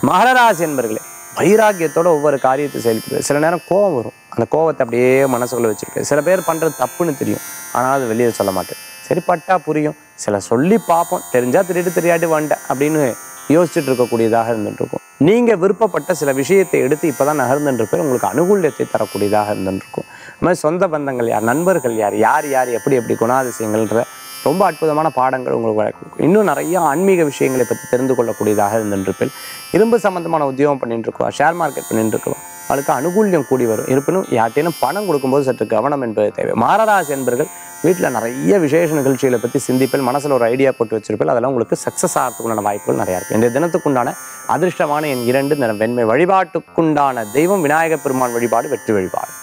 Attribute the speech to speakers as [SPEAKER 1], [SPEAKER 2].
[SPEAKER 1] மகராசி என்பர்களே வைராக்கியத்தோட ஒவ்வொரு காரியத்தை செயல்படுது சில நேரம் கோவம் வரும் அந்த கோவத்தை அப்படியே மனசுக்குள்ள வச்சிருப்பேன் சில பேர் பண்றது தப்புன்னு தெரியும் ஆனால் அது வெளியே சொல்ல மாட்டேன் சரி பட்டா புரியும் சில சொல்லி பார்ப்போம் தெரிஞ்சா திருட்டு தெரியாட்டி வந்துட்டேன் அப்படின்னு யோசிச்சுட்டு இருக்கக்கூடியதாக இருந்துட்டு இருக்கும் நீங்க விருப்பப்பட்ட சில விஷயத்தை எடுத்து இப்பதான் நகர்ந்துட்டு இருப்பேன் உங்களுக்கு அனுகூல்யத்தை தரக்கூடியதாக இருந்துட்டு இருக்கும் அது மாதிரி சொந்த பந்தங்கள் யார் நண்பர்கள் யார் யார் யார் எப்படி எப்படி குணாதிசயங்கள்ன்ற ரொம்ப அற்புதமான பாடங்கள் உங்களுக்கு வழக்கு கொடுக்கும் இன்னும் நிறைய ஆன்மீக விஷயங்களை பற்றி தெரிந்து கொள்ளக்கூடியதாக இருந்துருப்பில் இரும்பு சம்பந்தமான உத்தியோகம் பண்ணிட்டு இருக்கோம் ஷேர் மார்க்கெட் பண்ணிட்டு இருக்கோம் அவளுக்கு அனுகூல்யம் கூடி வரும் இருப்பினும் யார்ட்டேனும் பணம் கொடுக்கும்போது சற்று கவனம் என்பது தேவை மாரராசி என்பர்கள் வீட்டில் நிறைய விசேஷ நிகழ்ச்சிகளை பற்றி சிந்திப்பில் மனசில் ஒரு ஐடியா போட்டு வச்சிருப்பில் அதெல்லாம் உங்களுக்கு சக்ஸஸ் ஆகிறதுக்குண்டான வாய்ப்புகள் நிறையா இருக்குது இந்த தினத்துக்குண்டான அதிர்ஷ்டமான என் இரண்டு நிறம் வெண்மை வழிபாட்டுக்குண்டான தெய்வம் விநாயகப் பெருமான் வழிபாடு வெற்றி வழிபாடு